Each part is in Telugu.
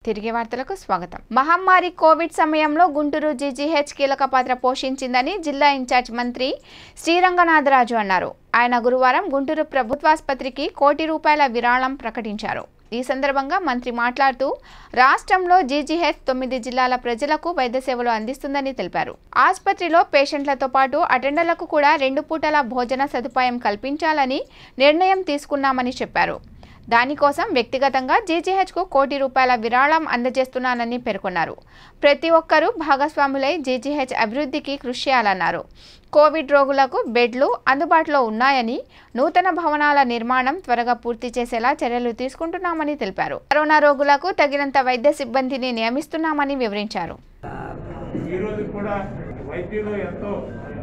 తిరిగి వార్తలకు స్వాగతం మహమ్మారి కోవిడ్ సమయంలో గుంటూరు జీజీహెచ్ కీలక పాత్ర పోషించిందని జిల్లా ఇన్ఛార్జ్ మంత్రి శ్రీరంగనాథరాజు అన్నారు ఆయన గురువారం గుంటూరు ప్రభుత్వాసుపత్రికి కోటి రూపాయల విరాళం ప్రకటించారు ఈ సందర్భంగా మంత్రి మాట్లాడుతూ రాష్ట్రంలో జీజీహెచ్ తొమ్మిది జిల్లాల ప్రజలకు వైద్య సేవలు అందిస్తుందని తెలిపారు ఆసుపత్రిలో పేషెంట్లతో పాటు అటెండర్లకు కూడా రెండు పూటల భోజన సదుపాయం కల్పించాలని నిర్ణయం తీసుకున్నామని చెప్పారు దానికోసం వ్యక్తిగతంగా జీజీహెచ్కు కోటి రూపాయల విరాళం అందజేస్తున్నానని పేర్కొన్నారు ప్రతి ఒక్కరూ భాగస్వాములై జీజీహెచ్ అభివృద్ధికి కృషి చేయాలన్నారు కోవిడ్ రోగులకు బెడ్లు అందుబాటులో ఉన్నాయని నూతన భవనాల నిర్మాణం త్వరగా పూర్తి చేసేలా చర్యలు తీసుకుంటున్నామని తెలిపారు కరోనా రోగులకు తగినంత వైద్య సిబ్బందిని నియమిస్తున్నామని వివరించారు ఈరోజు కూడా వైద్యులు ఎంతో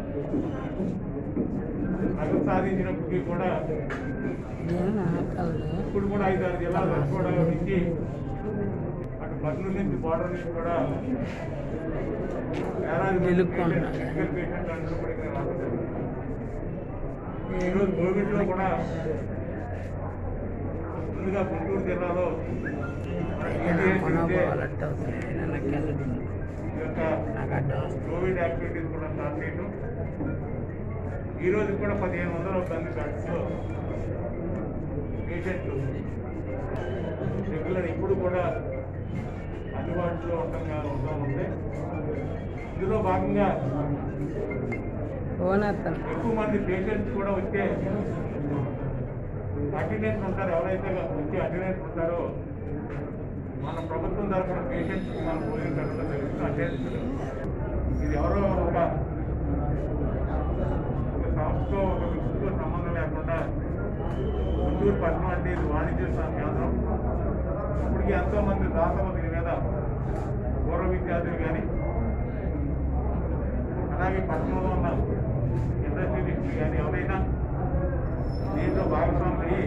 నగదు సాధించినప్పటికీ కూడా ఇప్పుడు కూడా ఐదు ఆరు జిల్లాలు కూడా నుంచి అటు బర్నూరు నుంచి బార్డర్ నుంచి కూడా వేలాది మంది నిలుపుకుంటున్నారు. మెడికల్ పేషెంట్లు అందరూ కూడా ఇక్కడ రావడం జరిగింది. ఈరోజు కోవిడ్లో కూడా ముందుగా గుంటూరు జిల్లాలో మనోభావాలంటే వెనక్కి ఈ యొక్క నాకు అడ్డం వస్తుంది. కోవిడ్ యాక్టివిటీస్ కూడా స్టార్ట్ చేయడం ఈ రోజు కూడా పదిహేను వందల మంది బెడ్స్లో పేషెంట్లు రెగ్యులర్ ఇప్పుడు కూడా అందుబాటులో ఉండగా ఉంటా ఉంది ఇందులో భాగంగా ఫోన్ వస్తాను ఎక్కువ మంది పేషెంట్స్ కూడా వచ్చే అటెండెన్స్ ఉంటారు ఎవరైతే వచ్చే అటెండెన్స్ ఉంటారో మన ప్రభుత్వం తరఫున పేషెంట్స్ మన భోజనం పెట్టడం జరుగుతుంది అటెండెన్స్ ఇది ఎవరో ఒక ఒక సంస్థతో ఒక వ్యక్తితో సంబంధం లేకుండా గుంటూరు పట్టణం అంటే ఇది వాణిజ్య స- కేంద్రం ఇప్పటికీ ఎంతో మంది దాతలు దీని మీద పూర్వ విద్యార్థులు కానీ అలాగే పట్టణంలో ఉన్న ఇండస్ట్రియలిస్టులు కానీ ఎవరైనా దీంట్లో భాగస్వాములు అయ్యి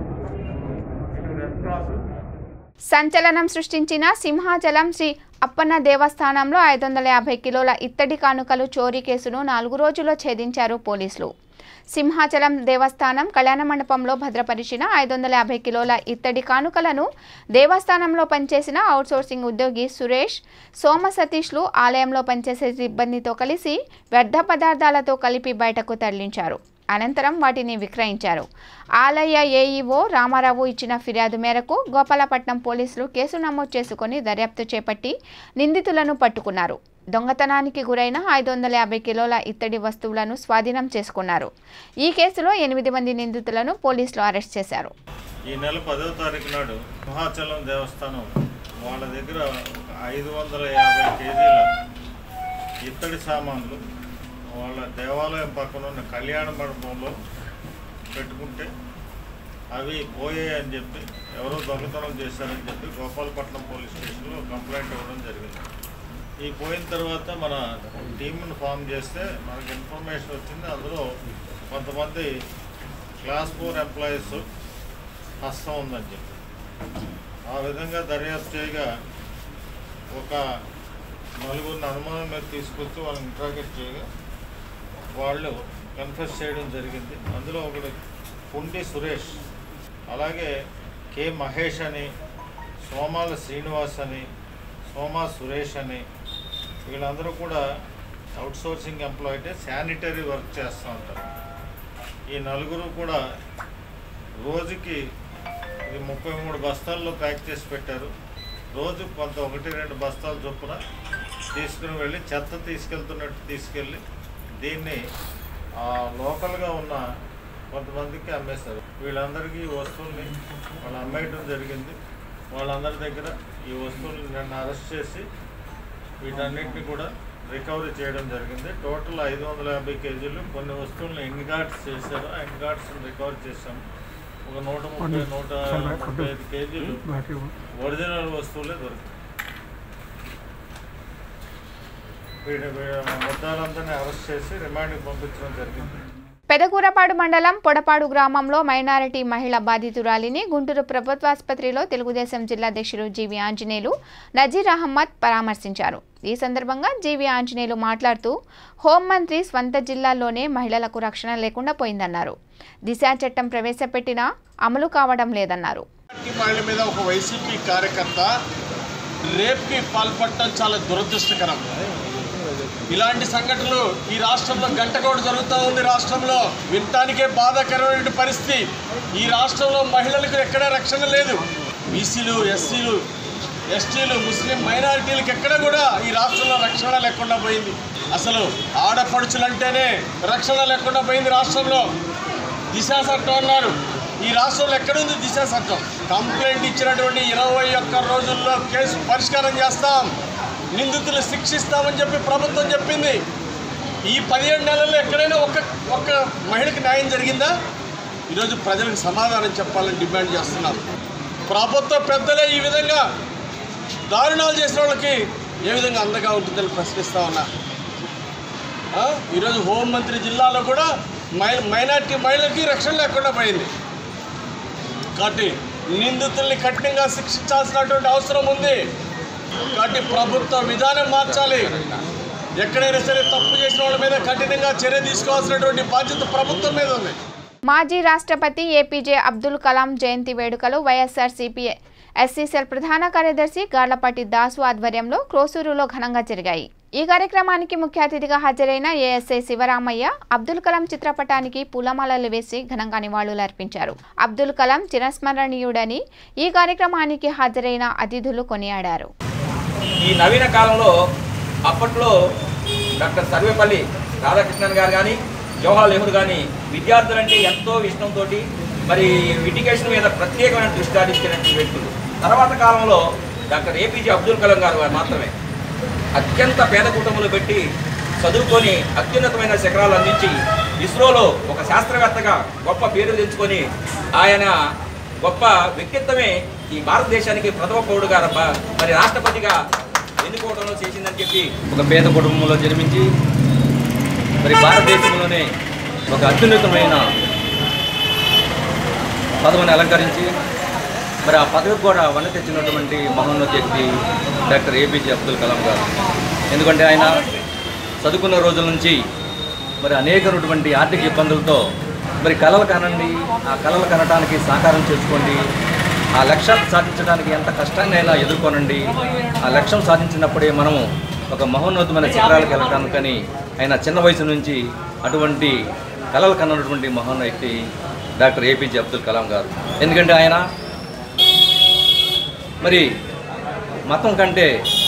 ఇటు రెడ్ క్రాస్ సంచలనం సృష్టించిన సింహాచలం శ్రీ అప్పన్న దేవస్థానంలో ఐదు వందల యాభై కిలోల ఇత్తడి కానుకలు చోరీ కేసును నాలుగు రోజుల్లో ఛేదించారు పోలీసులు సింహాచలం దేవస్థానం కళ్యాణ మండపంలో భద్రపరిచిన ఐదు వందల యాభై కిలోల ఇత్తడి కానుకలను దేవస్థానంలో పనిచేసిన అవుట్సోర్సింగ్ ఉద్యోగి సురేష్ సోమ సతీష్లు ఆలయంలో పనిచేసే సిబ్బందితో కలిసి వ్యర్థ పదార్థాలతో కలిపి బయటకు తరలించారు అనంతరం వాటిని విక్రయించారు ఆలయ ఏఈఓ రామారావు ఇచ్చిన ఫిర్యాదు మేరకు గోపాలపట్నం పోలీసులు కేసు నమోదు చేసుకుని దర్యాప్తు చేపట్టి నిందితులను పట్టుకున్నారు దొంగతనానికి గురైన ఐదు వందల యాభై కిలోల ఇత్తడి వస్తువులను స్వాధీనం చేసుకున్నారు ఈ కేసులో ఎనిమిది మంది నిందితులను పోలీసులు అరెస్ట్ చేశారు ఈ నెల పదవ తారీఖు నాడు సింహాచలం దేవస్థానం వాళ్ళ దగ్గర ఒక ఐదు వందల యాభై కేజీల ఇత్తడి సామాన్లు వాళ్ళ దేవాలయం పక్కన ఉన్న కళ్యాణ మండపంలో పెట్టుకుంటే అవి పోయాయని చెప్పి ఎవరో దొంగతనం చేశారని చెప్పి గోపాలపట్నం పోలీస్ స్టేషన్లో కంప్లైంట్ ఇవ్వడం జరిగింది ఈ పోయిన తర్వాత మన టీంను ఫామ్ చేస్తే మనకి ఇన్ఫర్మేషన్ వచ్చింది అందులో కొంతమంది క్లాస్ ఫోర్ ఎంప్లాయీస్ హస్తం ఉందని చెప్పి ఆ విధంగా దర్యాప్తు చేయగా ఒక నలుగురిని అనుమానం మీద తీసుకొచ్చి వాళ్ళని ఇంట్రాగేట్ చేయగా వాళ్ళు కన్ఫెస్ చేయడం జరిగింది అందులో ఒకడు పుండి సురేష్ అలాగే కె మహేష్ అని సోమాల శ్రీనివాస్ అని సోమా సురేష్ అని వీళ్ళందరూ కూడా అవుట్సోర్సింగ్ ఎంప్లాయీ శానిటరీ వర్క్ చేస్తూ ఉంటారు ఈ నలుగురు కూడా రోజుకి ఇది ముప్పై మూడు బస్తాల్లో ప్యాక్ చేసి పెట్టారు రోజు కొంత ఒకటి రెండు బస్తాల చొప్పున తీసుకుని వెళ్ళి చెత్త తీసుకెళ్తున్నట్టు తీసుకెళ్ళి దీన్ని ఆ, లోకల్గా ఉన్న కొంతమందికి అమ్మేశారు వీళ్ళందరికీ ఈ వస్తువుల్ని వాళ్ళు అమ్మేయడం జరిగింది వాళ్ళందరి దగ్గర ఈ వస్తువుల్ని నిన్న అరెస్ట్ చేసి వీటన్నిటిని కూడా రికవరీ చేయడం జరిగింది టోటల్ ఐదు వందల యాభై కేజీలు కొన్ని వస్తువులను ఎండ్గార్డ్స్ చేశారు ఎండ్గార్డ్స్ రికవర్ చేశాము ఒక నూట ముప్పై నూట ముప్పై ఐదు కేజీలు ఒరిజినల్ వస్తువులే దొరికాయి వీడి వీడి ముద్దాలందరినీ అరెస్ట్ చేసి రిమాండ్కి పంపించడం జరిగింది పెదకూరపాడు మండలం పొడపాడు గ్రామంలో మైనారిటీ మహిళ బాధితురాలిని గుంటూరు ప్రభుత్వాసుపత్రిలో తెలుగుదేశం జిల్లా అధ్యక్షులు జీవి ఆంజనేయులు నజీర్ అహ్మద్ పరామర్శించారు ఈ సందర్భంగా జీవి ఆంజనేయులు మాట్లాడుతూ హోంమంత్రి స్వంత జిల్లాలోనే మహిళలకు రక్షణ లేకుండా పోయిందన్నారు దిశా చట్టం ప్రవేశపెట్టినా అమలు కావడం లేదన్నారు పార్టీ మహిళ మీద ఒక వైసీపీ కార్యకర్త రేప్కి పాల్పడటం చాలా దురదృష్టకరం ఇలాంటి సంఘటనలు ఈ రాష్ట్రంలో గంటకోటి జరుగుతూ ఉంది రాష్ట్రంలో వినటానికే బాధాకరమైన పరిస్థితి ఈ రాష్ట్రంలో మహిళలకు ఎక్కడా రక్షణ లేదు బీసీలు ఎస్సీలు ఎస్టీలు ముస్లిం మైనారిటీలకు ఎక్కడ కూడా ఈ రాష్ట్రంలో రక్షణ లేకుండా పోయింది అసలు ఆడపడుచులంటేనే రక్షణ లేకుండా పోయింది రాష్ట్రంలో దిశా చట్టం అన్నారు ఈ రాష్ట్రంలో ఎక్కడుంది దిశా చట్టం కంప్లైంట్ ఇచ్చినటువంటి ఇరవై ఒక్క రోజుల్లో కేసు పరిష్కారం చేస్తాం నిందితులు శిక్షిస్తామని చెప్పి ప్రభుత్వం చెప్పింది ఈ పదిహేడు నెలల్లో ఎక్కడైనా ఒక్క ఒక్క మహిళకి న్యాయం జరిగిందా ఈరోజు ప్రజలకు సమాధానం చెప్పాలని డిమాండ్ చేస్తున్నాం ప్రభుత్వ పెద్దలే ఈ విధంగా దారుణాలు చేసిన వాళ్ళకి ఏ విధంగా అండగా ఉంటుందని ప్రశ్నిస్తా ఉన్నా ఆ? ఈరోజు హోంమంత్రి జిల్లాలో కూడా మై మైనార్టీ మహిళలకి రక్షణ లేకుండా పోయింది కాబట్టి నిందితుల్ని కఠినంగా శిక్షించాల్సినటువంటి అవసరం ఉంది కాబట్టి ప్రభుత్వ విధానం మార్చాలి ఎక్కడైనా సరే తప్పు చేసిన వాళ్ళ మీద కఠినంగా చర్య తీసుకోవాల్సినటువంటి బాధ్యత ప్రభుత్వం మీద ఉంది మాజీ రాష్ట్రపతి ఏపీజే అబ్దుల్ కలాం జయంతి వేడుకలు వైఎస్ఆర్సీపీ ఎస్సీసెల్ ప్రధాన కార్యదర్శి గార్లపాటి దాసు ఆధ్వర్యంలో క్రోసూరులో ఘనంగా జరిగాయి ఈ కార్యక్రమానికి ముఖ్య అతిథిగా హాజరైన ఏఎస్ఐ శివరామయ్య అబ్దుల్ కలాం చిత్రపటానికి పూలమాలలు వేసి ఘనంగా నివాళులర్పించారు అబ్దుల్ కలాం చిరస్మరణీయుడని ఈ కార్యక్రమానికి హాజరైన అతిథులు కొనియాడారు ఈ నవీన కాలంలో అప్పట్లో డాక్టర్ సర్వేపల్లి రాధాకృష్ణన్ గారు కానీ జవహర్లాల్ నెహ్రూ కానీ విద్యార్థులంటే ఎంతో ఇష్టంతో మరి ఎడ్యుకేషన్ మీద ప్రత్యేకమైన దృష్టి సారించినటువంటి వ్యక్తులు తర్వాత కాలంలో డాక్టర్ ఏపీజే అబ్దుల్ కలాం గారు వారు మాత్రమే అత్యంత పేద కుటుంబంలో పెట్టి చదువుకొని అత్యున్నతమైన శిఖరాలు అందించి ఇస్రోలో ఒక శాస్త్రవేత్తగా గొప్ప పేరు తెచ్చుకొని ఆయన గొప్ప వ్యక్తిత్వమే ఈ భారతదేశానికి ప్రథమ పౌరుడుగా ర- మరి రాష్ట్రపతిగా ఎన్నుకోవడంలో చేసిందని చెప్పి ఒక పేద కుటుంబంలో జన్మించి మరి భారతదేశంలోనే ఒక అత్యున్నతమైన పదవిని అలంకరించి మరి ఆ పదవికి కూడా వన్న తెచ్చినటువంటి మహోన్నత వ్యక్తి డాక్టర్ ఏపీజే అబ్దుల్ కలాం గారు ఎందుకంటే ఆయన చదువుకున్న రోజుల నుంచి మరి అనేకమైనటువంటి ఆర్థిక ఇబ్బందులతో మరి కళలు కనండి ఆ కళలు కనడానికి సాకారం చేసుకోండి ఆ లక్ష్యాలు సాధించడానికి ఎంత కష్టాన్నైనా ఎదుర్కొనండి ఆ లక్ష్యం సాధించినప్పుడే మనము ఒక మహోన్నతమైన శిఖరాలకు వెళ్ళటానికని ఆయన చిన్న వయసు నుంచి అటువంటి కళలు కన్నటువంటి మహోన్న వ్యక్తి డాక్టర్ ఏపీజే అబ్దుల్ కలాం గారు ఎందుకంటే ఆయన మరి మతం కంటే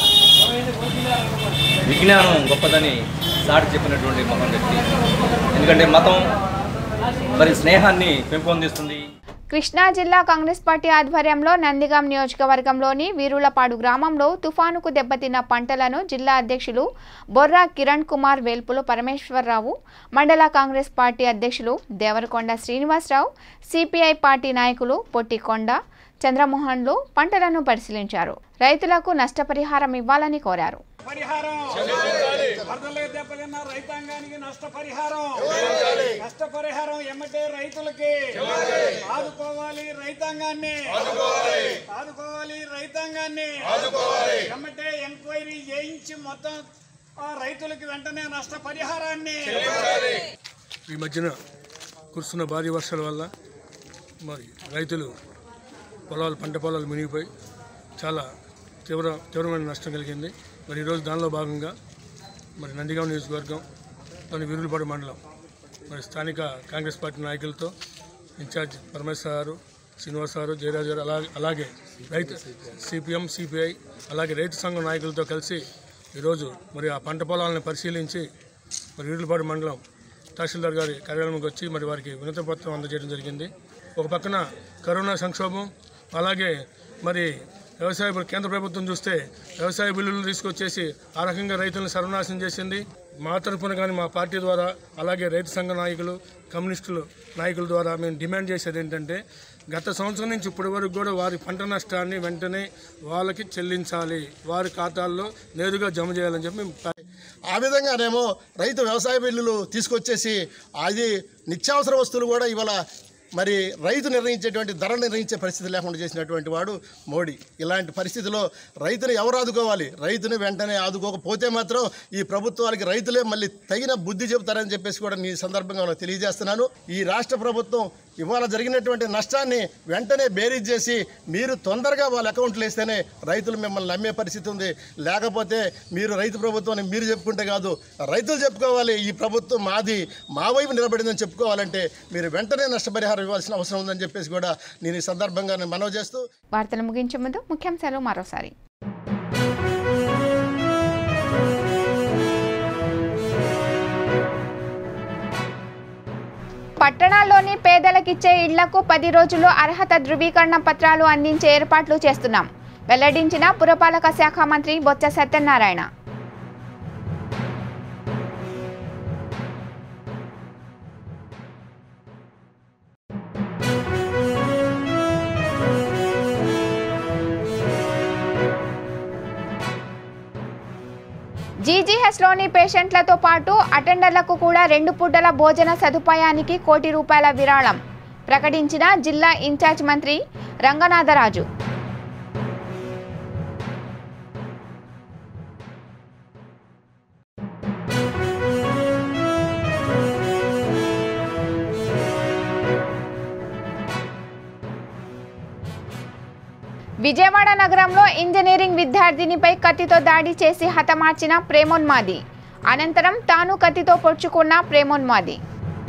విజ్ఞానం గొప్పదని సాటి చెప్పినటువంటి మహాన్ వ్యక్తి ఎందుకంటే మతం మరి స్నేహాన్ని పెంపొందిస్తుంది కృష్ణా జిల్లా కాంగ్రెస్ పార్టీ ఆధ్వర్యంలో నందిగాం నియోజకవర్గంలోని వీరులపాడు గ్రామంలో తుఫానుకు దెబ్బతిన్న పంటలను జిల్లా అధ్యక్షులు బొర్రా కిరణ్ కుమార్ వేల్పులు పరమేశ్వరరావు మండల కాంగ్రెస్ పార్టీ అధ్యక్షులు దేవరకొండ శ్రీనివాసరావు సిపిఐ పార్టీ నాయకులు పొట్టికొండ చంద్రమోహన్లు పంటలను పరిశీలించారు రైతులకు నష్టపరిహారం ఇవ్వాలని కోరారు పరిహారం వరదలకు దెబ్బతిన్న రైతాంగానికి నష్టపరిహారం నష్టపరిహారం ఎమ్మటే రైతులకి ఆదుకోవాలి రైతాంగాన్ని ఆదుకోవాలి రైతాంగాన్ని ఎమ్మటే ఎంక్వైరీ చేయించి మొత్తం ఆ రైతులకి వెంటనే నష్టపరిహారాన్ని ఈ మధ్యన కురుస్తున్న భారీ వర్షాల వల్ల మరి రైతులు పొలాలు పంట పొలాలు మునిగిపోయి చాలా తీవ్ర తీవ్రమైన నష్టం కలిగింది మరి ఈరోజు దానిలో భాగంగా మరి నందిగాం నియోజకవర్గం దాని విరులపాడు మండలం మరి స్థానిక కాంగ్రెస్ పార్టీ నాయకులతో ఇన్ఛార్జ్ పరమేశ్వర గారు శ్రీనివాస్ గారు జయరాజు గారు అలాగే అలాగే రైతు సిపిఎం సిపిఐ అలాగే రైతు సంఘం నాయకులతో కలిసి ఈరోజు మరి ఆ పంట పొలాలను పరిశీలించి మరి విరులపాడు మండలం తహసీల్దార్ గారి కార్యాలయంకి వచ్చి మరి వారికి వినతి పత్రం అందజేయడం జరిగింది ఒక పక్కన కరోనా సంక్షోభం అలాగే మరి వ్యవసాయ ఇప్పుడు కేంద్ర ప్రభుత్వం చూస్తే వ్యవసాయ బిల్లులు తీసుకొచ్చేసి ఆ రకంగా రైతులను సర్వనాశనం చేసింది మా తరఫున కానీ మా పార్టీ ద్వారా అలాగే రైతు సంఘ నాయకులు కమ్యూనిస్టులు నాయకుల ద్వారా మేము డిమాండ్ చేసేది ఏంటంటే గత సంవత్సరం నుంచి ఇప్పటి వరకు కూడా వారి పంట నష్టాన్ని వెంటనే వాళ్ళకి చెల్లించాలి వారి ఖాతాల్లో నేరుగా జమ చేయాలని చెప్పి మేము ఆ విధంగానేమో రైతు వ్యవసాయ బిల్లులు తీసుకొచ్చేసి అది నిత్యావసర వస్తువులు కూడా ఇవాళ మరి రైతు నిర్ణయించేటువంటి ధర నిర్ణయించే పరిస్థితి లేకుండా చేసినటువంటి వాడు మోడీ ఇలాంటి పరిస్థితిలో రైతుని ఎవరు ఆదుకోవాలి రైతుని వెంటనే ఆదుకోకపోతే మాత్రం ఈ ప్రభుత్వానికి రైతులే మళ్ళీ తగిన బుద్ధి చెబుతారని చెప్పేసి కూడా ఈ సందర్భంగా వాళ్ళకి తెలియజేస్తున్నాను ఈ రాష్ట్ర ప్రభుత్వం ఇవాళ జరిగినటువంటి నష్టాన్ని వెంటనే బేరీజ్ చేసి మీరు తొందరగా వాళ్ళ అకౌంట్లు వేస్తేనే రైతులు మిమ్మల్ని నమ్మే పరిస్థితి ఉంది లేకపోతే మీరు రైతు ప్రభుత్వాన్ని మీరు చెప్పుకుంటే కాదు రైతులు చెప్పుకోవాలి ఈ ప్రభుత్వం మాది మా వైపు నిలబడిందని చెప్పుకోవాలంటే మీరు వెంటనే నష్టపరిహారం ఇవ్వాల్సిన అవసరం ఉందని చెప్పేసి కూడా నేను ఈ సందర్భంగా నేను మనవి చేస్తూ వార్తలు ముగించే ముందు ముఖ్యాంశాలు మరోసారి పట్టణాల్లోని పేదలకిచ్చే ఇళ్లకు పది రోజుల్లో అర్హత ధృవీకరణ పత్రాలు అందించే ఏర్పాట్లు చేస్తున్నాం వెల్లడించిన పురపాలక శాఖ మంత్రి బొత్స సత్యనారాయణ జీజీహెచ్లోని పేషెంట్లతో పాటు అటెండర్లకు కూడా రెండు పూటల భోజన సదుపాయానికి కోటి రూపాయల విరాళం ప్రకటించిన జిల్లా ఇన్ఛార్జ్ మంత్రి రంగనాథరాజు విజయవాడ నగరంలో ఇంజనీరింగ్ విద్యార్థినిపై కత్తితో దాడి చేసి హతమార్చిన ప్రేమోన్మాది అనంతరం తాను కత్తితో పొడుచుకున్న ప్రేమోన్మాది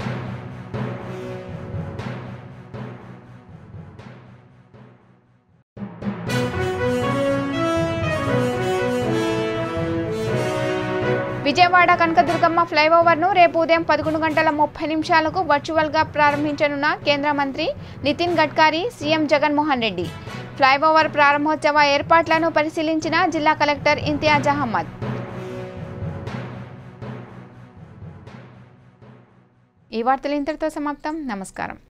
విజయవాడ కనకదుర్గమ్మ ఫ్లైఓవర్ను రేపు ఉదయం పదకొండు గంటల ముప్పై నిమిషాలకు వర్చువల్గా ప్రారంభించనున్న కేంద్ర మంత్రి నితిన్ గడ్కరీ సీఎం జగన్మోహన్ రెడ్డి ఫ్లైఓవర్ ప్రారంభోత్సవ ఏర్పాట్లను పరిశీలించిన జిల్లా కలెక్టర్ ఇంతియాజ్ అహ్మద్ ఈ వార్తలు ఇంతటితో సమాప్తం నమస్కారం